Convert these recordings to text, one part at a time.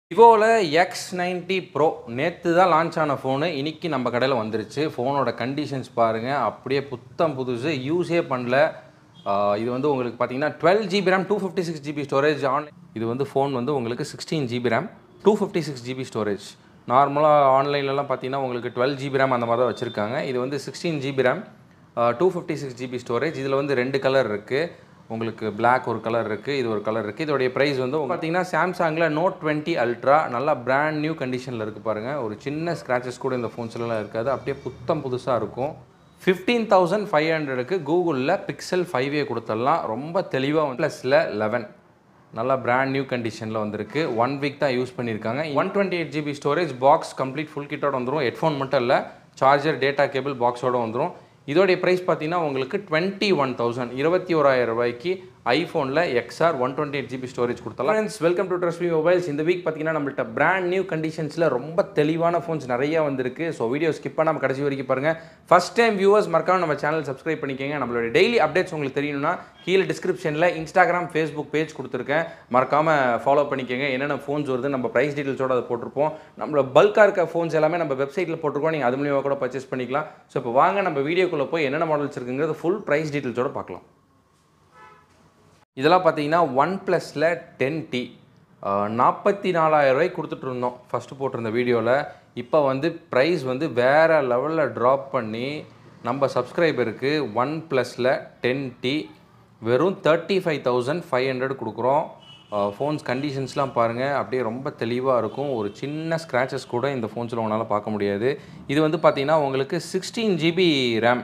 விவோவில் X ninety bro நேற்று தான் launch ஆன ஃபோனு இன்னைக்கு நம்ம கடையில் வந்துருச்சு ஃபோனோட கண்டிஷன்ஸ் பாருங்கள் அப்படியே புத்தம் புதுசு யூஸே பண்ணல ஆஹ் இது வந்து உங்களுக்கு பார்த்தீங்கன்னா twelve GB RAM two fifty six GB storage ஆன் இது வந்து ஃபோன் வந்து உங்களுக்கு sixteen GB RAM two fifty six GB storage நார்மலாக ஆன்லைன்லலாம் பார்த்தீங்கன்னா உங்களுக்கு டுவெல் ஜிபி ரேம் அந்த மாதிரி தான் வச்சுருக்காங்க இது வந்து sixteen GB RAM two fifty six GB storage இதில் வந்து ரெண்டு கலர் இருக்குது உங்களுக்கு Black ஒரு கலர் இருக்குது இது ஒரு கலர் இருக்குது இதோடைய ப்ரைஸ் வந்து பார்த்தீங்கன்னா சாம்சங்கில் நோட் டுவெண்ட்டி அல்ட்ரா நல்லா பிராண்ட் நியூ கண்டிஷனில் இருக்குது பாருங்கள் ஒரு சின்ன ஸ்க்ராச்சஸ் கூட இந்த ஃபோன்ஸ்லாம் இருக்காது அப்படியே புத்தம் புதுசாக இருக்கும் ஃபிஃப்டீன் தௌசண்ட் ஃபைவ் ஹண்ட்ரடுக்கு கூகுளில் பிக்சல் ஃபைவ் ஏ கொடுத்துடலாம் ரொம்ப தெளிவாக ப்ளஸில் லெவன் நல்லா பிராண்ட் நியூ கண்டிஷனில் வந்திருக்கு ஒன் வீக் தான் யூஸ் பண்ணியிருக்காங்க one twenty eight GB storage box complete full கிட்டோட வந்துடும் ஹெட்ஃபோன் மட்டும் இல்லை சார்ஜர் டேட்டா கேபிள் பாக்ஸோட வந்துடும் இதோடைய ப்ரைஸ் பார்த்தீங்கன்னா உங்களுக்கு டுவெண்ட்டி ஒன் தௌசண்ட் இருபத்தி ஓராயிரம் ரூபாய்க்கு ஐஃபோனில் XR one twenty eight GB storage கொடுத்தலாம் friends welcome to Trust Mobiles இந்த வீக் பார்த்தீங்கன்னா நம்மள்ட்ட பிராண்ட் நியூ கண்டிஷன்ஸில் ரொம்ப தெளிவான ஃபோன்ஸ் நிறைய வந்திருக்கு ஸோ வீடியோ ஸ்கிப் பண்ணாமல் கடைசி வரைக்கும் பாருங்கள் ஃபஸ்ட் டைம் வியூவர்ஸ் மறக்காம நம்ம சேனல் சப்ஸ்கிரைப் பண்ணிக்கோங்க நம்மளோட டெய்லி அப்டேட்ஸ் உங்களுக்கு தெரியணும்னா கீழே டிஸ்கிரிப்ஷனில் இன்ஸ்டாகிராம் ஃபேஸ்புக் பேஜ் கொடுத்துருக்கேன் மறக்காமல் ஃபாலோ பண்ணிக்கோங்க என்னென்ன ஃபோன்ஸ் வருது நம்ம ப்ரைஸ் டீட்டெயில்ஸோட அதை போட்டிருப்போம் நம்மளோட பல்காக இருக்க ஃபோன்ஸ் எல்லாமே நம்ம வெப்சைட்டில் போட்டிருக்கோம் நீங்கள் அது மூலியமாக கூட பர்ச்சேஸ் பண்ணிக்கலாம் ஸோ இப்போ வாங்க நம்ம வீடியோக்குள்ளே போய் என்னென்ன மாடல்ஸ் இருக்குங்கிறது ஃபுல் ப்ரைஸ் டீட்டெயில்ஸோட பார்க்கலாம் இதெல்லாம் பார்த்தீங்கன்னா ஒன் ப்ளஸில் டென் டி நாற்பத்தி நாலாயிரம் ரூபாய்க்கு கொடுத்துட்டு இருந்தோம் ஃபஸ்ட்டு போட்டிருந்த வீடியோவில் இப்போ வந்து ப்ரைஸ் வந்து வேறு லெவலில் ட்ராப் பண்ணி நம்ம சப்ஸ்கிரைபருக்கு ஒன் ப்ளஸில் டென் டி வெறும் thirty five thousand five hundred கொடுக்குறோம் ஃபோன்ஸ் கண்டிஷன்ஸ்லாம் பாருங்கள் அப்படியே ரொம்ப தெளிவாக இருக்கும் ஒரு சின்ன ஸ்க்ராச்சஸ் கூட இந்த ஃபோன்ஸில் உங்களால் பார்க்க முடியாது இது வந்து பார்த்தீங்கன்னா உங்களுக்கு சிக்ஸ்டீன் ஜிபி ரேம்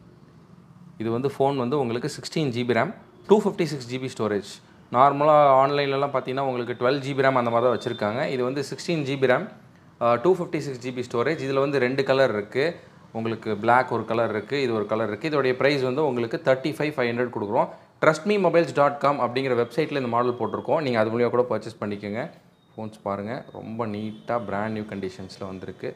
இது வந்து ஃபோன் வந்து உங்களுக்கு sixteen GB RAM two fifty six GB storage நார்மலாக ஆன்லைன்லலாம் பார்த்தீங்கன்னா உங்களுக்கு டுவெல் ஜிபி ரேம் அந்த மாதிரி தான் வச்சுருக்காங்க இது வந்து sixteen GB RAM two fifty six GB storage இதில் வந்து ரெண்டு கலர் இருக்குது உங்களுக்கு Black ஒரு கலர் இருக்குது இது ஒரு கலர் இருக்குது இதோடைய ப்ரைஸ் வந்து உங்களுக்கு தேர்ட்டி ஃபைவ் ஃபைவ் ஹண்ட்ரட் கொடுக்குறோம் ட்ரஸ்ட்மீ மொபைல்ஸ் டாட் காம் அப்படிங்கிற வெப்சைட்டில் இந்த மாடல் போட்டிருக்கோம் நீங்கள் அது மூலியமாக கூட பர்ச்சேஸ் பண்ணிக்கோங்க ஃபோன்ஸ் பாருங்கள் ரொம்ப நீட்டாக பிராண்ட் நியூ கண்டிஷன்ஸில் வந்திருக்கு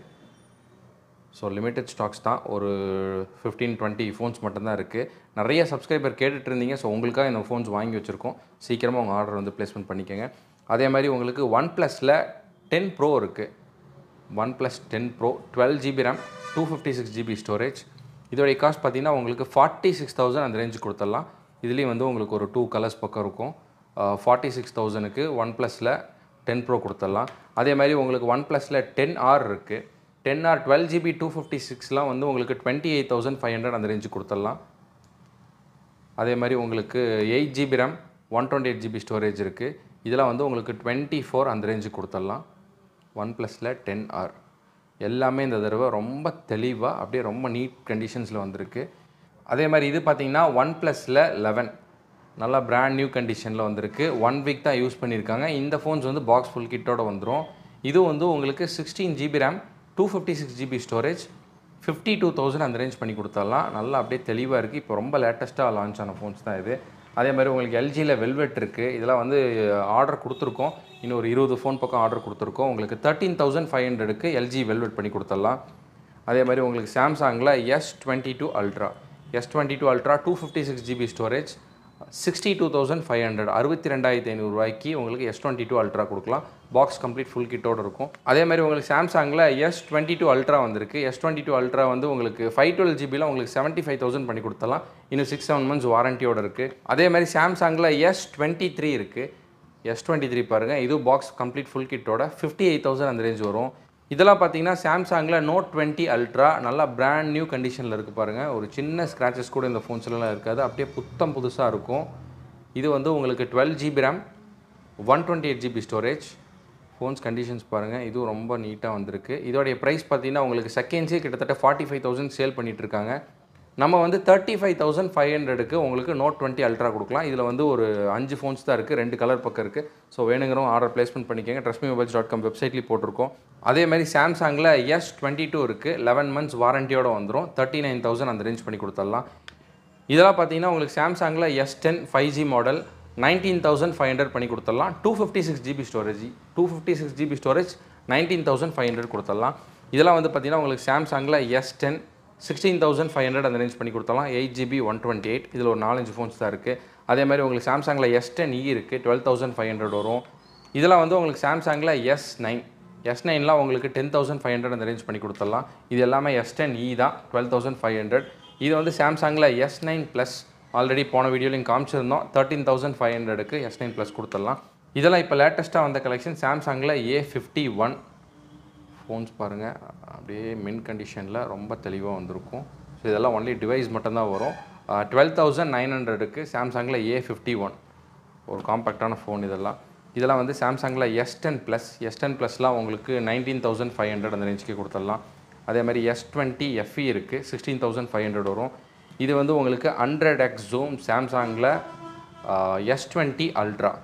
ஸோ லிமிட்டட் ஸ்டாக்ஸ் தான் ஒரு ஃபிஃப்டீன் டுவெண்ட்டி ஃபோன்ஸ் மட்டும்தான் இருக்குது நிறைய சப்ஸ்கிரைபர் கேட்டுட்டு இருந்தீங்க ஸோ உங்களுக்காக இந்த ஃபோன்ஸ் வாங்கி வச்சுருக்கோம் சீக்கிரமாக உங்கள் ஆர்டர் வந்து ப்ளேஸ்மெண்ட் பண்ணிக்கோங்க அதே மாதிரி உங்களுக்கு ஒன் ப்ளஸில் டென் ப்ரோ இருக்குது one plus ten pro twelve GB RAM two fifty six GB storage இதோடைய காஸ்ட் பார்த்தீங்கன்னா உங்களுக்கு ஃபார்ட்டி சிக்ஸ் தௌசண்ட் அந்த ரேஞ்சு கொடுத்துடலாம் இதுலேயும் வந்து உங்களுக்கு ஒரு டூ கலர்ஸ் பக்கம் இருக்கும் ஃபார்ட்டி சிக்ஸ் தௌசண்ட்க்கு ஒன் ப்ளஸில் டென் ப்ரோ கொடுத்துடலாம் அதே மாதிரி உங்களுக்கு ஒன் ப்ளஸில் டென் ஆர் இருக்குது ten R twelve GB two fifty சிக்ஸ்லாம் வந்து உங்களுக்கு twenty eight thousand five hundred அந்த ரேஞ்சு கொடுத்துடலாம் அதே மாதிரி உங்களுக்கு eight GB RAM one twenty eight GB storage இருக்குது இதெல்லாம் வந்து உங்களுக்கு டுவெண்ட்டி ஃபோர் அந்த ரேஞ்சு கொடுத்துடலாம் ஒன் ப்ளஸில் டென் ஆர் எல்லாமே இந்த தடவை ரொம்ப தெளிவாக அப்படியே ரொம்ப நீட் கண்டிஷன்ஸில் வந்திருக்கு அதே மாதிரி இது பார்த்தீங்கன்னா ஒன் ப்ளஸில் லெவன் நல்லா பிராண்ட் நியூ கண்டிஷனில் வந்திருக்கு ஒன் வீக் தான் யூஸ் பண்ணியிருக்காங்க இந்த ஃபோன்ஸ் வந்து பாக்ஸ் ஃபுல் கிட்டோட வந்துடும் இது வந்து உங்களுக்கு sixteen GB RAM two fifty six GB storage fifty two thousand அந்த ரேஞ்ச் பண்ணி கொடுத்துடலாம் நல்லா அப்படியே தெளிவாக இருக்குது இப்போ ரொம்ப லேட்டஸ்ட்டாக லான்ச் ஆன ஃபோன்ஸ் தான் இது அதே மாதிரி உங்களுக்கு எல்ஜியில் வெல்வெட் இருக்குது இதெல்லாம் வந்து ஆர்டர் கொடுத்துருக்கோம் இன்னும் ஒரு இருபது ஃபோன் பக்கம் ஆர்டர் கொடுத்துருக்கோம் உங்களுக்கு தேர்ட்டீன் தௌசண்ட் ஃபைவ் ஹண்ட்ரடுக்கு எல்ஜி வெல்வெட் பண்ணி கொடுத்துடலாம் அதே மாதிரி உங்களுக்கு சாம்சங்கில் S twenty two ultra S twenty two ultra two fifty six GB storage sixty two thousand five hundred அறுபத்தி ரெண்டாயிரத்தி ஐநூறுரூவாய்க்கு உங்களுக்கு எஸ் டுவெண்ட்டி டூ அல்ட்ரா கொடுக்கலாம் பாக்ஸ் கம்ப்ளீட் ஃபுல் கிட்டோட இருக்கும் அதே மாதிரி உங்களுக்கு சாம்சங்கில் எஸ் டுவெண்ட்டி டூ அல்ட்ரா வந்திருக்கு எஸ் டுவெண்ட்டி டூ அல்ட்ரா வந்து உங்களுக்கு ஃபைவ் டுவெல் ஜிபியில் உங்களுக்கு செவன்ட்டி ஃபைவ் தௌசண்ட் பண்ணி கொடுத்தலாம் இன்னும் சிக்ஸ் செவன் மந்த்ஸ் வாரண்டியோட இருக்குது அதே மாதிரி சாம்சங்கில் எஸ் டுவெண்ட்டி த்ரீ இருக்குது எஸ் டுவெண்ட்டி த்ரீ பாருங்கள் இது பாக்ஸ் கம்ப்ளீட் ஃபுல் கிட்டோட ஃபிஃப்டி எயிட் தௌசண்ட் அந்த ரேஞ்ச் வரும் இதெல்லாம் பார்த்தீங்கன்னா சாம்சங்கில் நோட் டுவெண்ட்டி அல்ட்ரா நல்லா பிராண்ட் நியூ கண்டிஷனில் இருக்குது பாருங்கள் ஒரு சின்ன ஸ்க்ராச்சஸ் கூட இந்த ஃபோன்ஸ்லாம் இருக்காது அப்படியே புத்தம் புதுசாக இருக்கும் இது வந்து உங்களுக்கு twelve GB RAM one twenty eight GB storage phones conditions பாருங்கள் இதுவும் ரொம்ப நீட்டாக வந்திருக்கு இதோடைய ப்ரைஸ் பார்த்தீங்கன்னா உங்களுக்கு செகண்ட்ஸே கிட்டத்தட்ட ஃபார்ட்டி ஃபைவ் தௌசண்ட் சேல் பண்ணிட்டு இருக்காங்க நம்ம வந்து தேர்ட்டி ஃபைவ் தௌசண்ட் ஃபைவ் ஹண்ட்ரடுக்கு உங்களுக்கு நோட் டுவெண்ட்டி அல்ட்ரா கொடுக்கலாம் இதில் வந்து ஒரு அஞ்சு ஃபோன்ஸ் தான் இருக்குது ரெண்டு கலர் பக்கம் இருக்குது ஸோ வேணுங்கிறவங்க ஆர்டர் பிளேஸ்மெண்ட் பண்ணிக்கோங்க ட்ரஸ்மி மொபைல்ஸ் டாட் காம் வெப்சைட்லேயும் போட்டிருக்கோம் அதே மாதிரி சாம்சங்கில் எஸ் டுவெண்ட்டி டூ இருக்குது லெவன் மந்த்ஸ் வாரண்டியோட வந்துடும் தேர்ட்டி நைன் தௌசண்ட் அந்த ரேஞ்ச் பண்ணி கொடுத்துடலாம் இதெல்லாம் பார்த்தீங்கன்னா உங்களுக்கு சாம்சங்கில் S ten five G model nineteen thousand five hundred பண்ணி கொடுத்துடலாம் two fifty six GB storage two fifty six GB storage nineteen thousand five hundred கொடுத்துடலாம் இதெல்லாம் வந்து பார்த்தீங்கன்னா உங்களுக்கு சாம்சங்கில் S ten sixteen thousand five hundred அந்த ரேஞ்ச் பண்ணி கொடுத்தலாம் eight GB one twenty eight இதில் ஒரு நாலஞ்சு ஃபோன்ஸ் தான் இருக்குது அதே மாதிரி உங்களுக்கு சாம்சங்கில் எஸ் டென் இ இருக்குது டுவெல் தௌசண்ட் ஃபைவ் ஹண்ட்ரட் வரும் இதெல்லாம் வந்து உங்களுக்கு சாம்சங்கில் எஸ் நைன் எஸ் நைன்லாம் உங்களுக்கு டென் தௌசண்ட் ஃபைவ் ஹண்ட்ரட் அந்த ரேஞ்ச் பண்ணி கொடுத்துடலாம் இது எல்லாமே எஸ் டென் இ தான் டுவெல் தௌசண்ட் ஃபைவ் ஹண்ட்ரட் இது வந்து சாம்சங்கில் எஸ் நைன் ப்ளஸ் ஆல்ரெடி போன வீடியோலையும் காமிச்சிருந்தோம் தேர்ட்டீன் தௌசண்ட் ஃபைவ் ஹண்ட்ரடுக்கு எஸ் நைன் ப்ளஸ் கொடுத்துடலாம் இதெல்லாம் இப்போ லேட்டஸ்ட்டாக வந்த கலெக்ஷன் சாம்சங்கில் ஏ ஃபிஃப்டி ஒன் ஃபோன்ஸ் பாருங்கள் அப்படியே மின் கண்டிஷனில் ரொம்ப தெளிவாக வந்திருக்கும் ஸோ இதெல்லாம் ஒன்லி டிவைஸ் மட்டும்தான் வரும் டுவெல் தௌசண்ட் நைன் ஹண்ட்ரடுக்கு சாம்சங்கில் ஏ ஃபிஃப்டி ஒன் ஒரு காம்பேக்டான ஃபோன் இதெல்லாம் இதெல்லாம் வந்து சாம்சங்கில் S ten plus S ten ப்ளஸ்லாம் உங்களுக்கு நைன்டீன் தௌசண்ட் ஃபைவ் ஹண்ட்ரட் அந்த ரேஞ்சுக்கு கொடுத்துடலாம் அதே மாதிரி எஸ் டுவெண்ட்டி எஃப்இ இருக்குது சிக்ஸ்டீன் தௌசண்ட் ஃபைவ் ஹண்ட்ரட் வரும் இது வந்து உங்களுக்கு ஹண்ட்ரட் எக்ஸ் ஜூம் சாம்சங்கில் S twenty ultra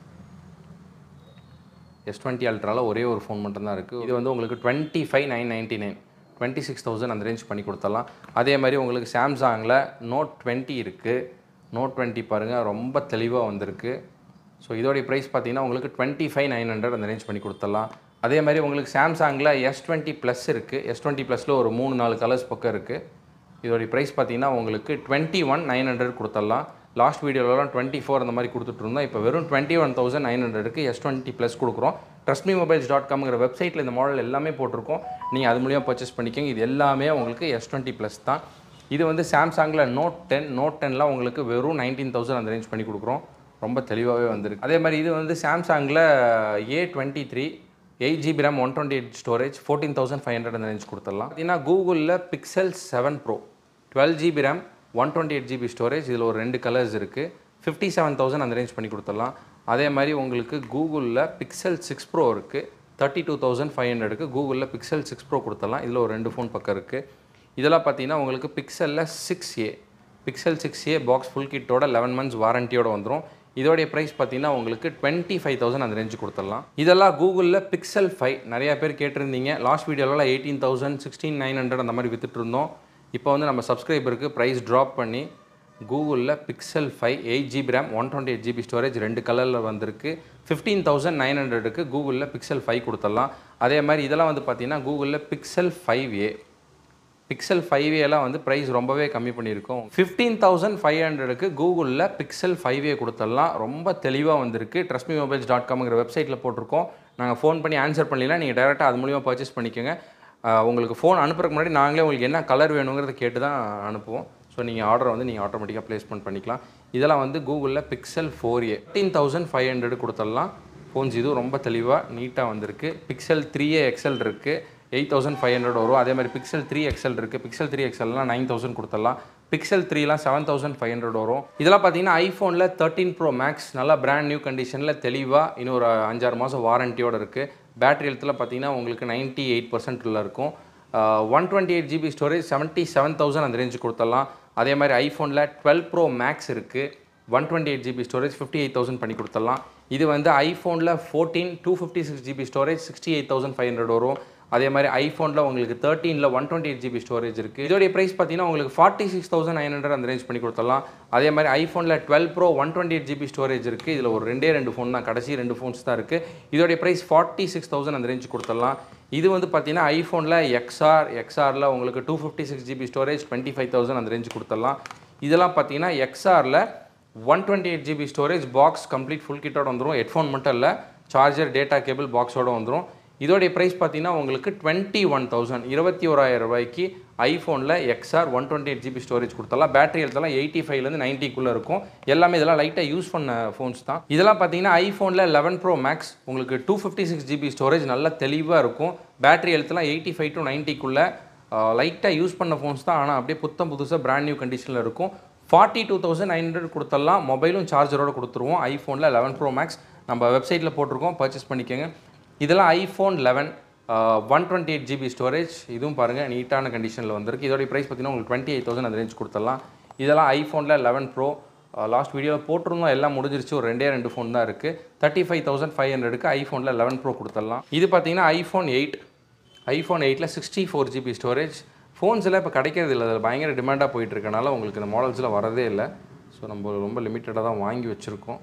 S twenty அல்ட்ராவில் ஒரே ஒரு ஃபோன் மட்டும்தான் இருக்குது இது வந்து உங்களுக்கு twenty five nine ninety nine twenty six thousand அந்த ரேஞ்ச் பண்ணி கொடுத்துடலாம் அதே மாதிரி உங்களுக்கு சாம்சங்கில் நோட் டுவெண்ட்டி இருக்குது நோட் டுவெண்ட்டி பாருங்கள் ரொம்ப தெளிவாக வந்திருக்கு ஸோ இதோடைய ப்ரைஸ் பார்த்தீங்கன்னா உங்களுக்கு டுவெண்ட்டி ஃபைவ் நைன் ஹண்ட்ரட் அந்த ரேஞ்ச் பண்ணி கொடுத்துடலாம் அதே மாதிரி உங்களுக்கு சாம்சங்கில் எஸ் டுவெண்ட்டி ப்ளஸ் இருக்குது எஸ் டுவெண்ட்டி ப்ளஸில் ஒரு மூணு நாலு கலர்ஸ் பக்கம் இருக்குது இதோடைய ப்ரைஸ் பார்த்தீங்கன்னா உங்களுக்கு டுவெண்ட்டி ஒன் நைன் ஹண்ட்ரட் கொடுத்துடலாம் லாஸ்ட் வீடியோலலாம் டுவெண்ட்டி ஃபோர் அந்த மாதிரி கொடுத்துட்ருந்தோம் இப்போ வெறும் டுவெண்ட்டி ஒன் தௌசண்ட் நைன் ஹண்ட்ரடுக்கு எஸ் டுவெண்ட்டி ப்ளஸ் கொடுக்குறோம் ட்ரஸ்ட்மி மொபைல்ஸ் டாட் காம்ங்கிற வெப்சைட்டில் இந்த மாடல் எல்லாமே போட்டிருக்கோம் நீங்கள் அது மூலியமாக பர்ச்சேஸ் பண்ணிக்கோங்க இது எல்லாமே உங்களுக்கு எஸ் டுவெண்ட்டி ப்ளஸ் தான் இது வந்து சாம்சங்கில் நோட் டென் நோட் டென்லாம் உங்களுக்கு வெறும் நைன்டீன் தௌசண்ட் அந்த ரேஞ்ச் பண்ணி கொடுக்குறோம் ரொம்ப தெளிவாகவே வந்திருக்கு அதே மாதிரி இது வந்து சாம்சங்கில் A twenty three eight GB RAM one twenty eight storage fourteen thousand five hundred அந்த ரேஞ்ச் கொடுத்துடலாம் பார்த்தீங்கன்னா கூகுளில் Pixel seven pro twelve GB RAM one twenty eight GB storage இதில் ஒரு ரெண்டு கலர்ஸ் இருக்குது ஃபிஃப்டி செவன் தௌசண்ட் அந்த ரேஞ்ச் பண்ணி கொடுத்துடலாம் அதே மாதிரி உங்களுக்கு கூகுளில் பிக்சல் சிக்ஸ் ப்ரோ இருக்குது தேர்ட்டி டூ தௌசண்ட் ஃபைவ் ஹண்ட்ரடுக்கு கூகுளில் பிக்சல் சிக்ஸ் ப்ரோ கொடுத்துடலாம் இதில் ஒரு ரெண்டு ஃபோன் பக்கம் இருக்குது இதெல்லாம் பார்த்தீங்கன்னா உங்களுக்கு பிக்சலில் six A Pixel six A box full கிட்டோட லெவன் மந்த்ஸ் வாரண்டியோட வந்துடும் இதோடைய ப்ரைஸ் பார்த்தீங்கன்னா உங்களுக்கு டுவெண்ட்டி ஃபைவ் தௌசண்ட் அந்த ரேஞ்சு கொடுத்துடலாம் இதெல்லாம் கூகுளில் பிக்சல் ஃபைவ் நிறையா பேர் கேட்டிருந்தீங்க லாஸ்ட் வீடியோலலாம் eighteen thousand sixteen nine hundred அந்த மாதிரி வித்துட்டு இருந்தோம் இப்போ வந்து நம்ம சப்ஸ்கிரைபருக்கு ப்ரைஸ் ட்ராப் பண்ணி கூகுளில் Pixel five eight GB RAM one twenty eight GB storage ரெண்டு கலரில் வந்திருக்கு ஃபிஃப்டீன் தௌசண்ட் நைன் ஹண்ட்ரடுக்கு கூகுளில் பிக்சல் ஃபைவ் கொடுத்துடலாம் அதே மாதிரி இதெல்லாம் வந்து பார்த்தீங்கன்னா கூகுளில் Pixel five A Pixel five ஏலாம் வந்து ப்ரைஸ் ரொம்பவே கம்மி பண்ணியிருக்கோம் ஃபிஃப்டீன் தௌசண்ட் ஃபைவ் ஹண்ட்ரடுக்கு கூகுளில் பிக்சல் ஃபைவ் ஏ கொடுத்துடலாம் ரொம்ப தெளிவாக வந்திருக்கு ட்ரஸ்மி மொபைல்ஸ் டாட் காம்ங்கிற வெப்சைட்டில் போட்டிருக்கோம் நாங்கள் ஃபோன் பண்ணி ஆன்சர் பண்ணலாம் நீங்கள் டேரெக்டாக அது மூலியமாக பர்ச்சேஸ் பண்ணிக்கோங்க ஆஹ் உங்களுக்கு ஃபோன் அனுப்புறதுக்கு முன்னாடி நாங்களே உங்களுக்கு என்ன கலர் வேணுங்கிறத கேட்டு தான் அனுப்புவோம் ஸோ நீங்கள் ஆர்டர் வந்து நீங்கள் ஆட்டோமேட்டிக்காக ப்ளேஸ்மெண்ட் பண்ணிக்கலாம் இதெல்லாம் வந்து கூகுளில் pixel four A fifteen thousand five hundred கொடுத்துடலாம் ஃபோன்ஸ் இதுவும் ரொம்ப தெளிவாக நீட்டாக வந்திருக்கு பிக்சல் த்ரீ ஏ எக்ஸல் இருக்குது எயிட் தௌசண்ட் ஃபைவ் ஹண்ட்ரட் வரும் அதே மாதிரி பிக்சல் த்ரீ எக்ஸல் இருக்குது பிக்சல் த்ரீ எக்ஸல்லாம் நைன் தௌசண்ட் கொடுத்துடலாம் பிக்சல் த்ரீலாம் செவன் தௌசண்ட் ஃபைவ் ஹண்ட்ரட் வரும் இதெல்லாம் பார்த்தீங்கன்னா ஐஃபோனில் தேர்ட்டின் ப்ரோ மேக்ஸ் நல்லா பிராண்ட் நியூ கண்டிஷனில் தெளிவாக இன்னும் ஒரு அஞ்சாறு மாதம் வாரண்டியோட இருக்குது பேட்டரி ஹெல்த்தில் பார்த்தீங்கன்னா உங்களுக்கு நைன்ட்டி எயிட் பர்சன்ட்டில் இருக்கும் one twenty eight GB storage seventy seven thousand அந்த ரேஞ்சு கொடுத்துடலாம் அதே மாதிரி ஐஃபோனில் டுவெல் ப்ரோ மேக்ஸ் இருக்குது one twenty eight GB storage fifty eight thousand பண்ணி கொடுத்துடலாம் இது வந்து ஐஃபோனில் fourteen two fifty six GB storage sixty eight thousand five hundred வரும் அதே மாதிரி ஐஃபோனில் உங்களுக்கு தேர்ட்டீனில் one twenty eight GB storage இருக்குது இதோடைய ப்ரைஸ் பார்த்தீங்கன்னா உங்களுக்கு forty six thousand nine hundred அந்த ரேஞ்ச் பண்ணி கொடுத்துடலாம் அதே மாதிரி ஐஃபோனில் twelve pro one twenty eight GB storage இருக்குது இதில் ஒரு ரெண்டே ரெண்டு ஃபோன் தான் கடைசி ரெண்டு ஃபோன்ஸ் தான் இருக்குது இதோடைய ப்ரைஸ் ஃபார்ட்டி சிக்ஸ் தௌசண்ட் அந்த ரேஞ்ச் கொடுத்துடலாம் இது வந்து பார்த்தீங்கன்னா ஐஃபோனில் எக்ஸ்ஆர் எக்ஸ்ஆரில் உங்களுக்கு two fifty six GB storage twenty five thousand அந்த ரேஞ்ச் கொடுத்துடலாம் இதெல்லாம் பார்த்தீங்கன்னா எக்ஸ்ஆரில் one twenty eight GB storage box complete full கிட்டோட வந்துடும் ஹெட்ஃபோன் மட்டும் இல்லை சார்ஜர் டேட்டா கேபிள் பாக்ஸோட வந்துடும் இதோடைய ப்ரைஸ் பார்த்தீங்கன்னா உங்களுக்கு டுவெண்ட்டி ஒன் தௌசண்ட் இருபத்தி ஓராயிரம் ரூபாய்க்கு ஐஃபோனில் XR one twenty eight GB storage கொடுத்தலாம் பேட்டரி எடுத்தலாம் எயிட்டி ஃபைவ்லேருந்து நைன்ட்டிக்குள்ளே இருக்கும் எல்லாமே இதெல்லாம் லைட்டாக யூஸ் பண்ண ஃபோன்ஸ் தான் இதெல்லாம் பார்த்தீங்கன்னா ஐஃபோனில் லெவன் ப்ரோ மேக்ஸ் உங்களுக்கு two fifty six GB storage நல்லா தெளிவாக இருக்கும் பேட்டரி எழுத்துலாம் எயிட்டி ஃபைவ் டு நைன்ட்டிக்குள்ளே லைட்டாக யூஸ் பண்ண ஃபோன்ஸ் தான் ஆனால் அப்படியே புத்தம் புதுசாக பிராண்ட் நியூ கண்டிஷனில் இருக்கும் forty two thousand nine hundred கொடுத்துடலாம் மொபைலும் சார்ஜரோட கொடுத்துருவோம் ஐஃபோனில் லெவன் ப்ரோ மேக்ஸ் நம்ம வெப்சைட்டில் போட்டிருக்கோம் பர்ச்சேஸ் பண்ணிக்கோங்க இதெல்லாம் iPhone eleven one twenty eight GB storage இதுவும் பாருங்கள் நீட்டான கண்டிஷனில் வந்திருக்கு இதோடைய ப்ரைஸ் பார்த்தீங்கன்னா உங்களுக்கு டுவெண்ட்டி எயிட் தௌசண்ட் அந்த ரேஞ்ச் கொடுத்துடலாம் இதெல்லாம் ஐஃபோனில் லெவன் ப்ரோ லாஸ்ட் வீடியோவில் போட்டிருந்தோம் எல்லாம் முடிஞ்சிருச்சு ஒரு ரெண்டே ரெண்டு ஃபோன் தான் இருக்குது தேர்ட்டி ஃபைவ் தௌசண்ட் ஃபைவ் ஹண்ட்ரடுக்கு ஐஃபோனில் லெவன் ப்ரோ கொடுத்துடலாம் இது பார்த்தீங்கன்னா ஐஃபோன் எயிட் ஐஃபோன் எயிட்டில் sixty four GB storage phones எல்லாம் இப்போ கிடைக்கிறது இல்லை அதில் பயங்கர டிமாண்டாக போயிட்டு இருக்கனால உங்களுக்கு இந்த மாடல்ஸில் வரதே இல்லை ஸோ நம்ம ரொம்ப லிமிட்டடாக தான் வாங்கி வச்சுருக்கோம்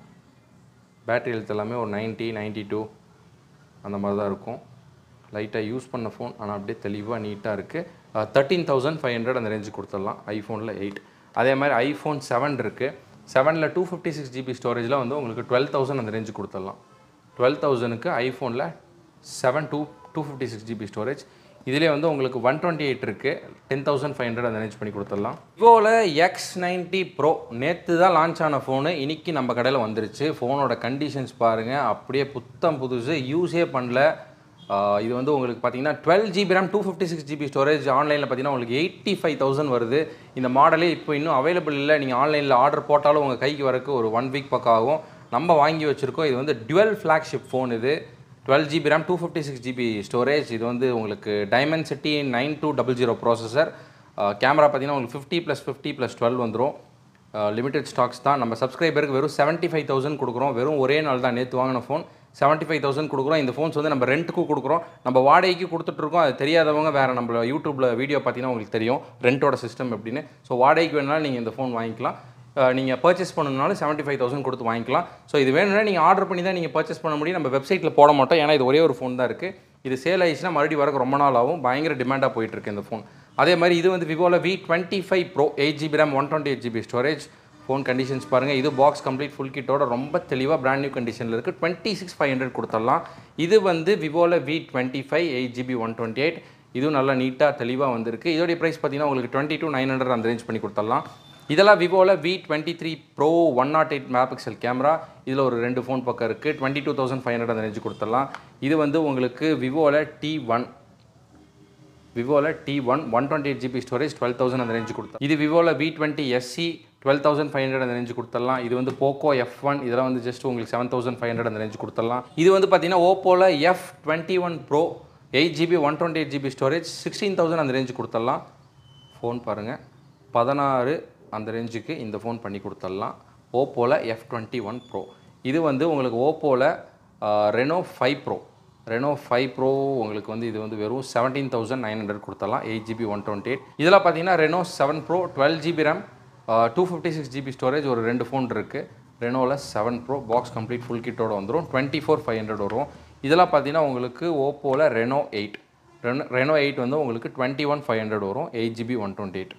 பேட்டரி ஹெல்த் எல்லாமே ஒரு நைன்ட்டி நைன்ட்டி டூ அந்த மாதிரி தான் இருக்கும் லைட்டாக யூஸ் பண்ண ஃபோன் ஆனால் அப்படியே தெளிவாக நீட்டாக இருக்குது தேர்ட்டீன் தௌசண்ட் ஃபைவ் ஹண்ட்ரட் அந்த ரேஞ்சு கொடுத்துடலாம் ஐஃபோனில் எயிட் அதே மாதிரி ஐஃபோன் செவன் இருக்குது செவனில் டூ ஃபிஃப்டி சிக்ஸ் ஜிபி ஸ்டோரேஜில் வந்து உங்களுக்கு டுவெல் தௌசண்ட் அந்த ரேஞ்சு கொடுத்துடலாம் டுவெல் தௌசண்ட்க்கு ஐஃபோனில் seven two two fifty six GB storage இதிலே வந்து உங்களுக்கு ஒன் டுவெண்ட்டி எயிட் இருக்குது ten thousand five hundred arrange பண்ணி கொடுத்துடலாம் விவோவில் எக்ஸ் நைன்ட்டி ப்ரோ நேற்று தான் லான்ச் ஆன ஃபோனு இன்னைக்கு நம்ம கடையில் வந்துருச்சு ஃபோனோட கண்டிஷன்ஸ் பாருங்கள் அப்படியே புத்தம் புதுசு யூஸே பண்ணல ஆஹ் இது வந்து உங்களுக்கு பார்த்தீங்கன்னா twelve GB RAM two fifty six GB storage ஆன்லைனில் பார்த்தீங்கன்னா உங்களுக்கு எயிட்டி ஃபைவ் தௌசண்ட் வருது இந்த மாடலே இப்போ இன்னும் அவைலபிள் இல்லை நீங்கள் ஆன்லைனில் ஆர்டர் போட்டாலும் உங்கள் கைக்கு வரக்கு ஒரு ஒன் வீக் பக்கம் ஆகும் நம்ம வாங்கி வச்சுருக்கோம் இது வந்து டுவெல் ஃப்ளாக்ஷிப் ஃபோன் இது twelve GB RAM two fifty six GB storage இது வந்து உங்களுக்கு Dimensity nine two double zero processor camera பார்த்தீங்கன்னா உங்களுக்கு fifty plus fifty plus twelve வந்துடும் லிமிடெட் ஸ்டாக்ஸ் தான் நம்ம சப்ஸ்கிரைபருக்கு வெறும் செவன்ட்டி ஃபைவ் தௌசண்ட் கொடுக்குறோம் வெறும் ஒரே நாள் தான் நேற்று வாங்கின ஃபோன் செவன்ட்டி ஃபைவ் தௌசண்ட் கொடுக்குறோம் இந்த ஃபோன்ஸ் வந்து நம்ம ரெண்ட்டுக்கும் கொடுக்குறோம் நம்ம வாடகைக்கு கொடுத்துட்ருக்கோம் அது தெரியாதவங்க வேறு நம்ம யூடியூப்பில் வீடியோ பார்த்தீங்கன்னா உங்களுக்கு தெரியும் ரெண்டோட சிஸ்டம் எப்படின்னு ஸோ வாடகைக்கு வேணாலும் நீங்கள் இந்த ஃபோன் வாங்கிக்கலாம் நீங்கள் பர்ச்சேஸ் பண்ணணுனாலும் செவன்ட்டி ஃபைவ் தௌசண்ட் கொடுத்து வாங்கிக்கலாம் ஸோ இது வேணும்னா நீங்கள் ஆர்டர் பண்ணி தான் நீங்கள் பர்ச்சேஸ் பண்ண முடியும் நம்ம வெப்சைட்டில் போட மாட்டோம் ஏன்னா இது ஒரே ஒரு ஃபோன் தான் இருக்குது இது சேல் ஆயிடுச்சுன்னா மறுபடியும் வரக்கு ரொம்ப நாள் ஆகும் பயங்கர டிமாண்டாக போயிட்டுருக்கு இந்த ஃபோன் அதே மாதிரி இது வந்து விவோவில் V twenty five pro eight GB RAM one twenty eight GB storage phone conditions பாருங்கள் இது பாக்ஸ் கம்ப்ளீட் ஃபுல் கிட்டோட ரொம்ப தெளிவாக பிராண்ட் நியூ கண்டிஷனில் இருக்குது டுவெண்ட்டி சிக்ஸ் ஃபைவ் ஹண்ட்ரட் கொடுத்துடலாம் இது வந்து விவோவில் V twenty five eight GB one twenty eight இதுவும் நல்லா நீட்டாக தெளிவாக வந்திருக்கு இதோடைய ப்ரைஸ் பார்த்தீங்கன்னா உங்களுக்கு டுவெண்ட்டி டூ நைன் ஹண்ட்ரட் அந்த ரேஞ்ச் பண்ணி கொடுத்துடலாம் இதெல்லாம் விவோவில் V twenty three pro one nought eight megapixel camera இதில் ஒரு ரெண்டு ஃபோன் பக்கம் இருக்குது twenty two thousand five hundred அந்த ரேஞ்சு கொடுத்துடலாம் இது வந்து உங்களுக்கு விவோவில் டி ஒன் விவோவில் T one one twenty eight GB storage twelve thousand அந்த ரேஞ்சு கொடுத்தோம் இது விவோவில் V twenty SE twelve thousand five hundred அந்த ரேஞ்சு கொடுத்துடலாம் இது வந்து போக்கோ எஃப் ஒன் இதெல்லாம் வந்து ஜஸ்ட் உங்களுக்கு செவன் தௌசண்ட் ஃபைவ் ஹண்ட்ரட் அந்த ரேஞ்சு கொடுத்துடலாம் இது வந்து பார்த்தீங்கன்னா ஓப்போவில் F twenty one pro eight GB one twenty eight GB storage sixteen thousand அந்த ரேஞ்சு கொடுத்துடலாம் ஃபோன் பாருங்கள் பதினாறு அந்த ரேஞ்சுக்கு இந்த ஃபோன் பண்ணி கொடுத்துடலாம் ஓப்போவில் எஃப் டுவெண்ட்டி ஒன் ப்ரோ இது வந்து உங்களுக்கு ஓப்போவில் Reno five pro Reno five pro உங்களுக்கு வந்து இது வந்து வெறும் செவன்டீன் தௌசண்ட் நைன் ஹண்ட்ரட் கொடுத்துடலாம் eight GB one twenty eight இதில் பார்த்தீங்கன்னா Reno seven pro twelve GB RAM two fifty six GB storage ஒரு ரெண்டு ஃபோன் இருக்குது ரெனோவில் seven pro box complete full கிட்டோட வந்துடும் டுவெண்ட்டி ஃபோர் ஃபைவ் ஹண்ட்ரட் வரும் இதெல்லாம் பார்த்தீங்கன்னா உங்களுக்கு ஓப்போவில் Reno eight Reno Reno eight வந்து உங்களுக்கு டுவெண்ட்டி ஒன் ஃபைவ் ஹண்ட்ரட் வரும் eight GB one twenty eight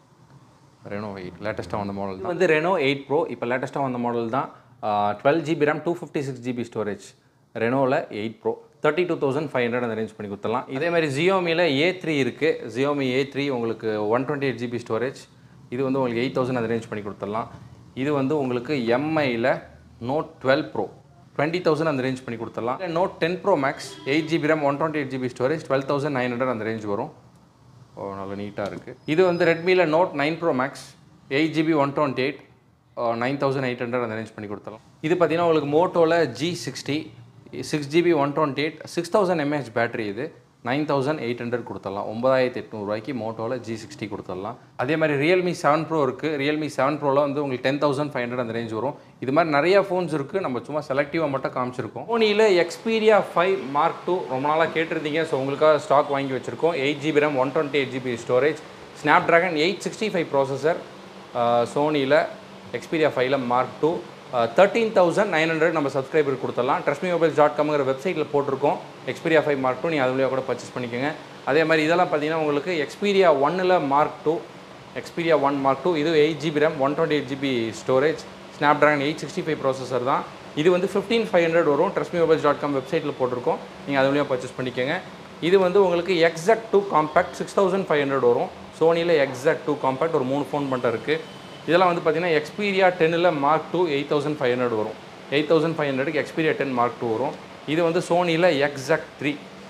Reno eight லேட்டஸ்ட்டாக வந்த மாடல் தான் வந்து ரெனோ எயிட் ப்ரோ இப்போ லேட்டஸ்ட்டாக வந்த மாடல் தான் twelve GB RAM two fifty six GB storage ரெனோவில் eight pro thirty two thousand five hundred அந்த அரேஞ்ச் பண்ணி கொடுத்துடலாம் இதே மாதிரி ஜியோமியில் ஏ த்ரீ இருக்குது ஜியோமி ஏ த்ரீ உங்களுக்கு one twenty eight GB storage இது வந்து உங்களுக்கு எயிட் தௌசண்ட் அரேஞ்ச் பண்ணி கொடுத்துடலாம் இது வந்து உங்களுக்கு எம்ஐயில் note twelve pro twenty thousand அந்த ரேஞ்ச் பண்ணி கொடுத்துடலாம் note ten pro max eight GB RAM one twenty eight GB storage twelve thousand nine hundred அந்த ரேஞ்ச் வரும் ஓ நல்ல நீட்டாக இருக்குது இது வந்து ரெட்மியில் note nine pro max eight GB one twenty eight nine thousand eight hundred அந்த அரேஞ்ச் பண்ணி கொடுத்தலாம் இது பார்த்தீங்கன்னா உங்களுக்கு மோட்டோவில் G sixty six GB one twenty eight six thousand mAh battery இது நைன் தௌசண்ட் எயிட் ஹண்ட்ரட் கொடுத்துடலாம் ஒன்பதாயிரத்தி எட்நூறுவாய்க்கு மோட்டோவில் ஜி சிக்ஸ்டி கொடுத்துடலாம் அதே மாதிரி ரியல்மி செவன் ப்ரோ இருக்குது ரியல்மி செவன் ப்ரோவில் வந்து உங்களுக்கு டென் தௌசண்ட் ஃபைவ் ஹண்ட்ரட் அந்த ரேஞ்ச் வரும் இது மாதிரி நிறைய ஃபோன்ஸ் இருக்குது நம்ம சும்மா செலக்டிவாக மட்டும் காமிச்சிருக்கோம் சோனியில் எக்ஸ்பீரியா ஃபைவ் மார்க் டூ ரொம்ப நாளாக கேட்டிருந்தீங்க ஸோ உங்களுக்காக ஸ்டாக் வாங்கி வச்சுருக்கோம் eight GB RAM one twenty eight GB storage Snapdragon eight sixty five processor சோனியில் எக்ஸ்பீரியா ஃபைவ்ல mark two thirteen thousand nine hundred நம்ம சப்ஸ்கிரைபர் கொடுத்துடலாம் ட்ரஸ்மி மொபைல்ஸ் டாட் காம்ங்கிற வெப்சைட்டில் போட்டிருக்கோம் எக்ஸ்பீரியா ஃபைவ் மார்க் டூ நீங்கள் அது வழியாக கூட பர்ச்சேஸ் பண்ணிக்கோங்க அதே மாதிரி இதெல்லாம் பார்த்தீங்கன்னா உங்களுக்கு எக்ஸ்பீரியா ஒன்னில் mark two Xperia one mark two இது eight GB RAM one twenty eight GB storage Snapdragon eight sixty five processor தான் இது வந்து ஃபிஃப்டீன் ஃபைவ் ஹண்ட்ரட் வரும் ட்ரஸ்மி மொபைல்ஸ் டாட் காம் வெப்சைட்டில் போட்டிருக்கோம் நீங்கள் அது வழியாக பர்ச்சேஸ் பண்ணிக்கோங்க இது வந்து உங்களுக்கு XZ two compact six thousand five hundred வரும் சோனியில் எக்ஸாக்ட் டூ காம்பேக்ட் ஒரு மூணு ஃபோன் மட்டும் இருக்குது இதெல்லாம் வந்து பார்த்தீங்கன்னா எக்ஸ்பீரியா டென்னில் mark two eight thousand five hundred வரும் எயிட் தௌசண்ட் ஃபைவ் ஹண்ட்ரடுக்கு எக்ஸ்பீரியா டென் மார்க் டூ வரும் இது வந்து சோனியில் XZ three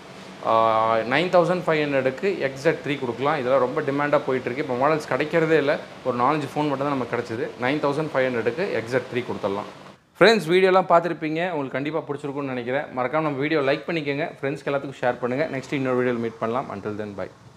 nine thousand five ஹண்ட்ரடுக்கு எக்ஸாக்ட் த்ரீ கொடுக்கலாம் இதெல்லாம் ரொம்ப டிமாண்டாக போயிட்டுருக்கு இப்போ மாடல்ஸ் கிடைக்கிறதே இல்லை ஒரு நாலஞ்சு ஃபோன் மட்டும் தான் நமக்கு கிடச்சிது நைன் தௌசண்ட் ஃபைவ் ஹண்ட்ரடுக்கு எக்ஸாக்ட் த்ரீ கொடுத்துடலாம் ஃப்ரெண்ட்ஸ் வீடியோலாம் பார்த்துருப்பீங்க உங்களுக்கு கண்டிப்பாக பிடிச்சிருக்கும்னு நினைக்கிறேன் மறக்காம நம்ம வீடியோ லைக் பண்ணிக்கோங்க ஃப்ரெண்ட்ஸ்க்கு எல்லாத்துக்கும் ஷேர் பண்ணுங்கள் நெக்ஸ்ட் இன்னொரு வீடியோவில் மீட் பண்ணலாம் அன்டில் தென் பை